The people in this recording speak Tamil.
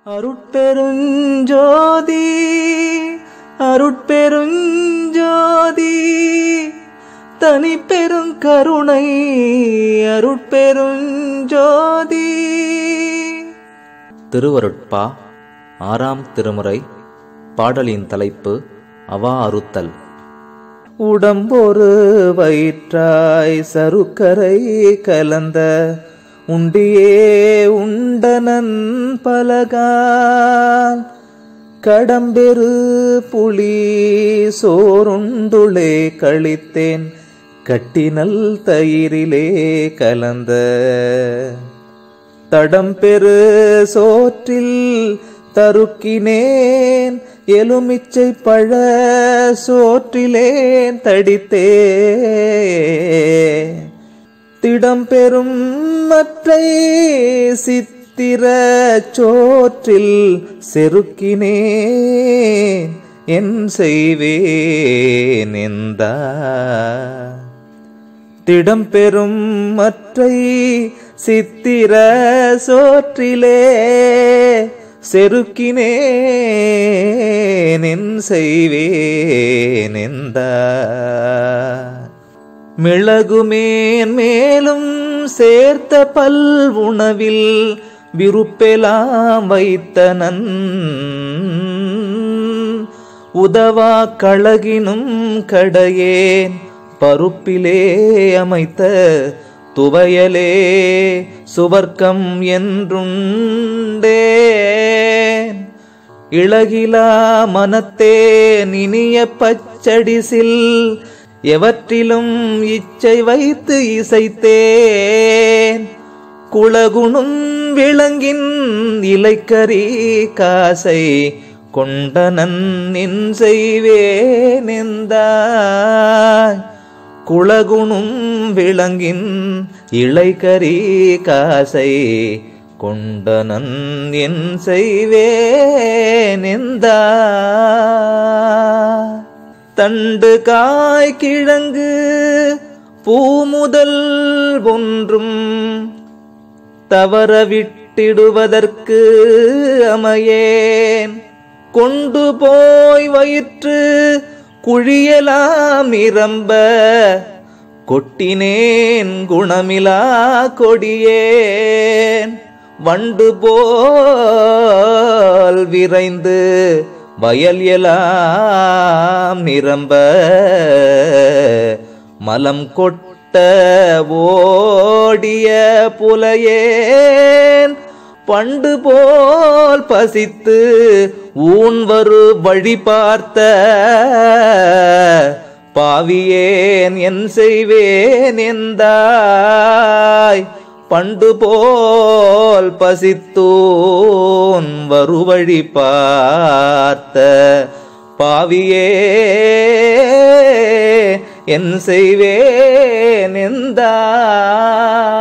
அருட்பெருஞ்சோதி அருட்பெருஞ்சோதி தனி பெருங்கருணை அருட்பெருஞ்சோதி திருவருட்பா ஆறாம் திருமுறை பாடலின் தலைப்பு அவா அறுத்தல் உடம்பொரு வயிற்றாய் சருக்கரை கலந்த உண்டியே உண்டனன் பலகால் கடம்பெரு புலி சோறுண்டுளே கழித்தேன் கட்டினல் தயிரிலே கலந்த தடம்பெரு சோற்றில் தருக்கினேன் எலுமிச்சை பழ சோற்றிலேன் தடித்தே திடம்பெறும் மற்றை சித்திர சோற்றில் செருக்கினேன் என் செய்வேன் எந்தா திடம்பெறும் மற்றை சித்திர சோற்றிலே செருக்கினேன் என் செய்வேன் எந்த மிளகுமேன் மேலும் சேர்த்த பல் உணவில் விருப்பெலாம் வைத்தனன் உதவா கழகினும் கடையேன் பருப்பிலே அமைத்த துவையலே சுவர்க்கம் என்றுண்டேன் இளகிலா மனத்தே இனிய பச்சடிசில் எவற்றிலும் இச்சை வைத்து இசைத்தேன் குளகுணும் விலங்கின் இலைக்கரி காசை கொண்டனன் நின் செய்வேன் எந்தாய் குளகுணும் விலங்கின் இளைக்கரி காசை கொண்டனன் என் செய்வேன் எந்தா தண்டு காய் கிழங்கு பூமுதல் ஒன்றும் தவற விட்டிடுவதற்கு அமையேன் கொண்டு போய் வயிற்று குழியலாம் நிரம்ப கொட்டினேன் குணமிலா கொடியேன் வண்டு போல் விரைந்து வயல் எலாம் நிரம்ப மலம் கொட்ட ஓடிய புலையேன் பண்டு போல் பசித்து ஊன் வரு வழி பார்த்த பாவியேன் என் செய்வேன் எந்தாய் பண்டு போல் பசித்தூன் வருவழி பார்த்த பாவியே என் செய்வேன் எந்தாய்